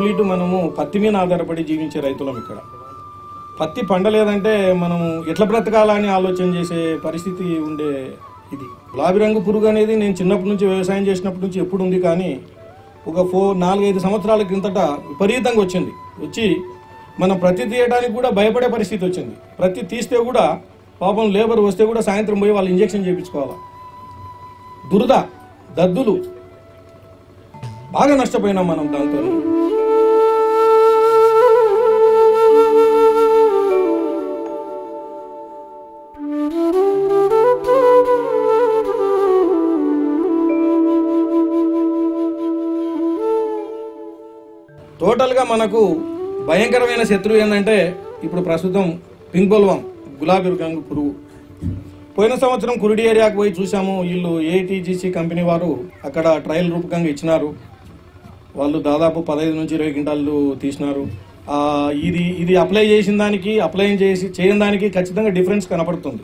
complete మనము పత్తి మీద ఆధారపడి జీవించే రైతులం ఇక్కడ పత్తి పండలేదంటే మనం ఎట్లా బ్రతకాలని ఆలోచన చేసే పరిస్థితి ఉండే ఇది గులాబీ రంగు పురుగు అనేది నేను చిన్నప్పటి నుంచి వ్యవసాయం చేసినప్పటి నుంచి ఎప్పుడు ఉంది కానీ ఒక ఫో నాలుగైదు సంవత్సరాల క్రిందట విపరీతంగా వచ్చింది వచ్చి మనం ప్రతి తీయడానికి కూడా భయపడే పరిస్థితి వచ్చింది ప్రతి తీస్తే కూడా పాపం లేబర్ వస్తే కూడా సాయంత్రం పోయి వాళ్ళు ఇంజెక్షన్ చేయించుకోవాలి దురద దద్దులు బాగా నష్టపోయినాం మనం దాంతో టోటల్గా మనకు భయంకరమైన శత్రువు ఏంటంటే ఇప్పుడు ప్రస్తుతం పింక్ బొల్వం గులాబీ రంగు పురుగు పోయిన సంవత్సరం కురిడి ఏరియాకు పోయి చూసాము వీళ్ళు ఏటీజీసీ కంపెనీ వారు అక్కడ ట్రయల్ రూపకంగా ఇచ్చినారు వాళ్ళు దాదాపు పదహైదు నుంచి ఇరవై క్వింటాలు తీసినారు ఆ, ఇది ఇది అప్లై చేసిన దానికి అప్లై చేసి చేయని దానికి ఖచ్చితంగా డిఫరెన్స్ కనపడుతుంది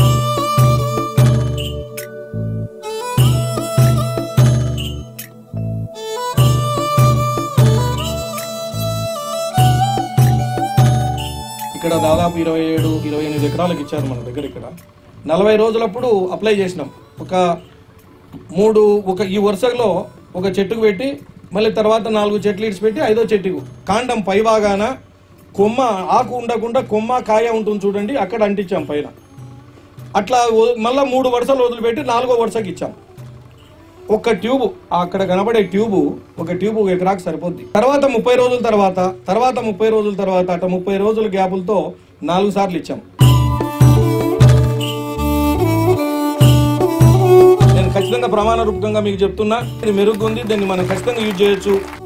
ఇక్కడ దాదాపు ఇరవై ఏడు ఇరవై ఎనిమిది ఎకరాలకు ఇచ్చారు మన దగ్గర ఇక్కడ నలభై రోజులప్పుడు అప్లై చేసినాం ఒక మూడు ఒక ఈ వరుసలో ఒక చెట్టుకు పెట్టి మళ్ళీ తర్వాత నాలుగు చెట్లు ఇడిచి పెట్టి ఐదో చెట్టుకు కాండం పైవాగాన కొమ్మ ఆకు ఉండకుండా కొమ్మ కాయ ఉంటుంది చూడండి అక్కడ అంటించాం పైన అట్లా వ- మళ్ళా మూడు వరుసలు వదిలిపెట్టి నాలుగో వరుసకి ఇచ్చాం ఒక ట్యూబ్ అక్కడ కనబడే ట్యూబ్ ఒక ట్యూబ్ ఒక ఎకరాకు సరిపోద్ది తర్వాత ముప్పై రోజుల తర్వాత తర్వాత ముప్పై రోజుల తర్వాత అట్లా ముప్పై రోజుల గ్యాపులతో నాలుగు సార్లు ఇచ్చాం నేను ఖచ్చితంగా ప్రమాణ రూపకంగా మీకు చెప్తున్నా ఇది మెరుగ్గా ఉంది దీన్ని మనం ఖచ్చితంగా యూజ్ చేయొచ్చు